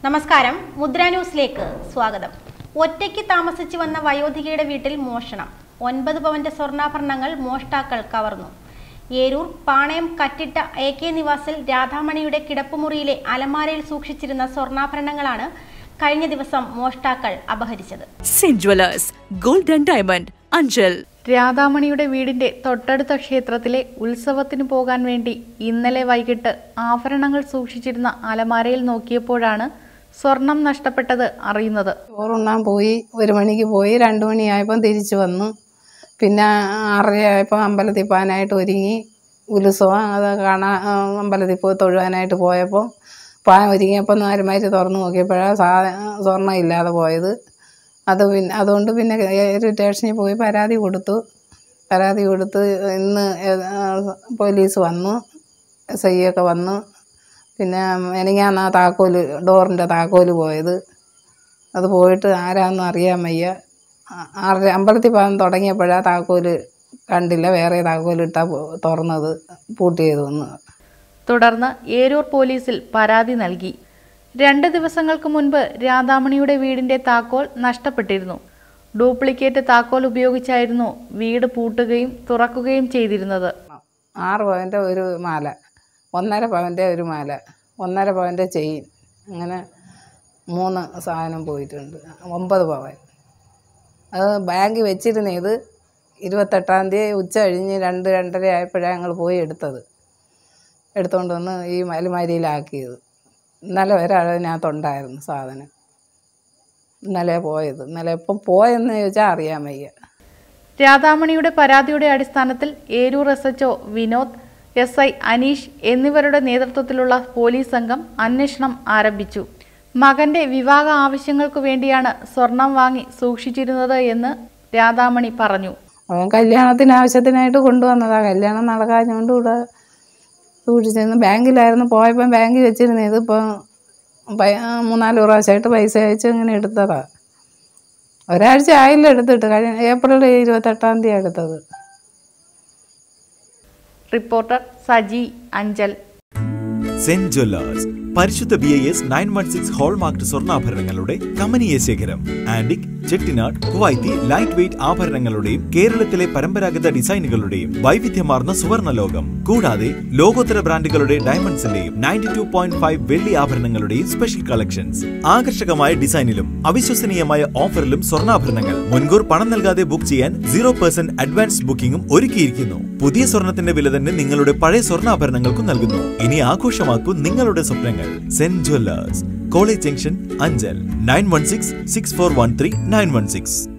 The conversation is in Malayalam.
നമസ്കാരം മുദ്ര ന്യൂസിലേക്ക് സ്വാഗതം ഒറ്റയ്ക്ക് താമസിച്ചു വന്ന വയോധികയുടെ വീട്ടിൽ മോഷണം ഒൻപത് പവന്റെ സ്വർണ്ണാഭരണങ്ങൾ മോഷ്ടാക്കൾ കവർന്നു ഏരൂർ പാണയം കറ്റിട്ട എ കെ നിവാസിൽ രാധാമണിയുടെ കിടപ്പുമുറിയിലെ അലമാരയിൽ സൂക്ഷിച്ചിരുന്ന സ്വർണ്ണാഭരണങ്ങളാണ് കഴിഞ്ഞ ദിവസം മോഷ്ടാക്കൾ അപഹരിച്ചത് Saint jewellers gold and diamond Anchal രാധാമണിയുടെ വീടിന്റെ തൊട്ടടുത്ത ക്ഷേത്രത്തിലെ ഉത്സവത്തിന് പോകാൻ വേണ്ടി ഇന്നലെ വൈകിട്ട് ആഭരണങ്ങൾ സൂക്ഷിച്ചിരുന്ന അലമാരയിൽ നോക്കിയപ്പോഴാണ് സ്വർണം നഷ്ടപ്പെട്ടത് അറിയുന്നത് ചോറുണ്ണാൻ പോയി ഒരു മണിക്ക് പോയി രണ്ട് മണിയായപ്പം തിരിച്ചു വന്നു പിന്നെ ആറരയായപ്പോൾ അമ്പലത്തിൽ പോകാനായിട്ട് ഒരുങ്ങി ഉത്സവം അത് കാണാൻ ആ, അമ്പലത്തിൽ പോയി തൊഴുവാനായിട്ട് പോയപ്പോൾ പോകാൻ ഒരുങ്ങിയപ്പോൾ നാലുമാര് തുറന്നു നോക്കിയപ്പോഴാണ് സാ സ്വർണ്ണം ഇല്ലാതെ പോയത് അത് പിന്നെ അതുകൊണ്ട് പിന്നെ ഒരു സ്റ്റേഷനിൽ പോയി പരാതി കൊടുത്തു പരാതി കൊടുത്ത് ഇന്ന് ആ, പോലീസ് വന്നു എസ് ഐ ഒക്കെ വന്നു പിന്നെ എനിക്കാണ് ആ താക്കോല് ഡോറിൻ്റെ താക്കോല് പോയത് അത് പോയിട്ട് ആരാന്നും അറിയാൻ വയ്യ ആ- ആറര അമ്പലത്തിൽ പോകാൻ തുടങ്ങിയപ്പോഴാ താക്കോല് കണ്ടില്ല വേറെ താക്കോലിട്ടാ പോ- തുറന്നത് പൂട്ടിയത് ഒന്ന് തുടർന്ന് ഏരൂർ പോലീസിൽ പരാതി നൽകി രണ്ട് ദിവസങ്ങൾക്ക് മുൻപ് രാധാമണിയുടെ വീടിന്റെ താക്കോൽ നഷ്ടപ്പെട്ടിരുന്നു ഡ്യൂപ്ലിക്കേറ്റ് താക്കോൽ ഉപയോഗിച്ചായിരുന്നു വീട് പൂട്ടുകയും തുറക്കുകയും ചെയ്തിരുന്നത് ആറ് പവൻ്റെ ഒരു മാല ഒന്നര പവൻ്റെ ഒരു മാല ഒന്നര പവൻ്റെ ചെയിൻ അങ്ങനെ മൂന്ന് സാധനം പോയിട്ടുണ്ട് ഒമ്പത് പവൻ അത് ബാങ്കിൽ വെച്ചിരുന്നത് ഇരുപത്തെട്ടാം തീയതി ഉച്ച കഴിഞ്ഞ് രണ്ട് രണ്ടര ആയപ്പോഴാണ് ഞങ്ങൾ പോയി എടുത്തത് എടുത്തുകൊണ്ട് വന്ന് ഈ അലുമാരിയിലാക്കിയത് ഇന്നലെ വരെ അതിനകത്തുണ്ടായിരുന്നു സാധനം ഇന്നലെ പോയത് ഇന്നലെ എപ്പം പോയെന്ന് ചോദിച്ചാൽ അറിയാൻ വയ്യ രാധാമണിയുടെ പരാതിയുടെ അടിസ്ഥാനത്തിൽ Eroor S HO Vinod S I Aneesh എന്നിവരുടെ നേതൃത്വത്തിലുള്ള പോലീസ് സംഘം അന്വേഷണം ആരംഭിച്ചു മകന്റെ വിവാഹ ആവശ്യങ്ങൾക്കു വേണ്ടിയാണ് സ്വർണം വാങ്ങി സൂക്ഷിച്ചിരുന്നത് എന്ന് രാധാമണി പറഞ്ഞു അവൻ കല്യാണത്തിന് ആവശ്യത്തിനായിട്ട് കൊണ്ടുവന്നതാ കല്യാണം നടക്കാഞ്ഞുകൊണ്ട് ഇവിടെ സൂക്ഷിച്ചിരുന്നു ബാങ്കിലായിരുന്നു പോയപ്പം ബാങ്കിൽ വെച്ചിരുന്നത് ഇതിപ്പോൾ പൈ- ആ, മൂന്നാല് പ്രാവശ്യമായിട്ട് പൈസ അയച്ച് ഇങ്ങനെ എടുത്തതാ ഒരാഴ്ച ആയില്ല എടുത്തിട്ട് കഴിഞ്ഞ ഏപ്രിൽ ഇരുപത്തെട്ടാം തീയതി എടുത്തത് reporter Saji Anchal Saint jewellers പരിശുദ്ധ B I S nine one six hallmark സ്വർണ്ണാഭരണങ്ങളുടെ കമനീയ ശേഖരം antique Chettinad Kuwaiti light weight ആഭരണങ്ങളുടെയും കേരളത്തിലെ പരമ്പരാഗത ഡിസൈനുകളുടെയും വൈവിധ്യമാർന്ന സുവർണ്ണ ലോകം കൂടാതെ ലോകോത്തര ബ്രാൻഡുകളുടെ ഡയമണ്ട്സിന്റെയും നയൻറ്റി ടു പോയിന്റ് ഫൈവ് വെള്ളി ആഭരണങ്ങളുടെയും സ്പെഷ്യൽ കളക്ഷൻസ് ആകർഷകമായ ഡിസൈനിലും അവിശ്വസനീയമായ ഓഫറിലും സ്വർണ്ണാഭരണങ്ങൾ മുൻകൂർ പണം നൽകാതെ ബുക്ക് ചെയ്യാൻ സീറോ പെർസെന്റ് അഡ്വാൻസ് ബുക്കിംഗും ഒരുക്കിയിരിക്കുന്നു പുതിയ സ്വർണത്തിന്റെ വില തന്നെ നിങ്ങളുടെ പഴയ സ്വർണ്ണാഭരണങ്ങൾക്കും നൽകുന്നു ഇനി ആഘോഷമാക്കൂ നിങ്ങളുടെ സ്വപ്നങ്ങൾ Saint jewellers college junction Anchal nine one six six four one three nine one six